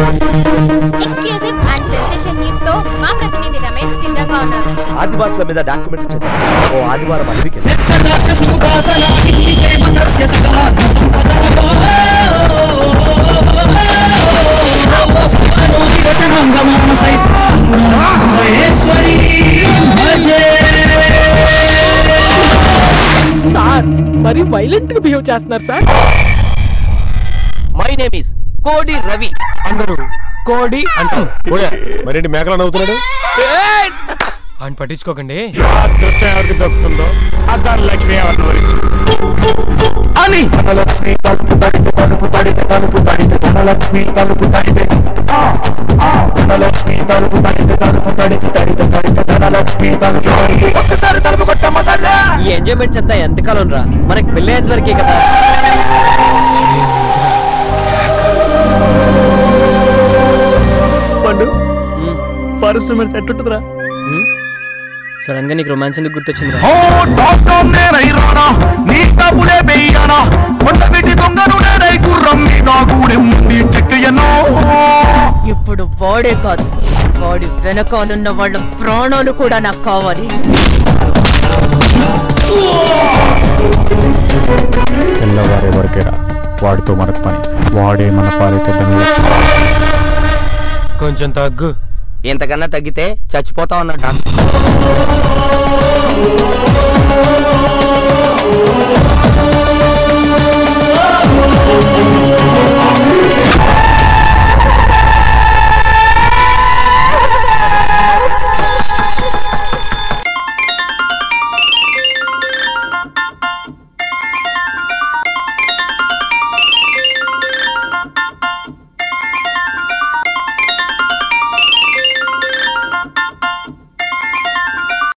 exclusive and sensation news తో మా ప్రతినిధి రమేష్ సిద్ధంగా ఉన్నారు ఆదివాసుల మీద డాక్యుమెంటరీ చేద్దాం ఓ ఆదివారం అడవికి సార్ మరి వైలెంట్ గా బిహేవ్ చేస్తున్నారు సార్ మై నేమ్ ఇస్ కోడి రవి అందరూ కోడి అంటారు మరేంటి మేకలు అవుతున్నాడు అని పట్టించుకోకండి అదృష్టం ఎవరికి దొరుకుతుందో అద్దాలు లక్ష్మి ఎవరిని వరిస్తుంది అని ధనలక్ష్మి తలుపు తడితే తలుపు తడితే తలుపు తడితే ధనలక్ష్మి తలుపు తడితే ఆ, ఆ, ధనలక్ష్మి తలుపు తడితే తలుపు తడితే తడితే తడితే ధనలక్ష్మి తలుపు తడితే ఒక్కసారి తలుపు కొట్టమ్మ తల్లి ఈ ఎంజాయ్మెంట్స్ అంతా ఎంతకాలం రా మనకి పెళ్ళి అయ్యేంత వరకే కదా పండు ఫారెస్ట్ మెడిసిన్ ఎట్టుంటుందిరా సడన్ గా నీకు రొమాన్స్ ఎందుకు గుర్తొచ్చింది ఓ డాక్టర్ నేనై రానా నీ డబ్బులే వెయ్యనా కొండ పెట్టి దొంగను నేనై గుర్రం మీద గూడెం నుండి చెక్కయ్యనో ఇప్పుడు వాడే కాదు వాడి వెనకాలన్న వాళ్ళ ప్రాణాలు కూడా నాకు కావాలి తెల్లవారే వరకేరా వాడితో మనకు పని వాడే మన పాలితే కొంచెం తగ్గు ఎంతకన్నా తగ్గితే చచ్చిపోతా ఉన్నా డాక్టర్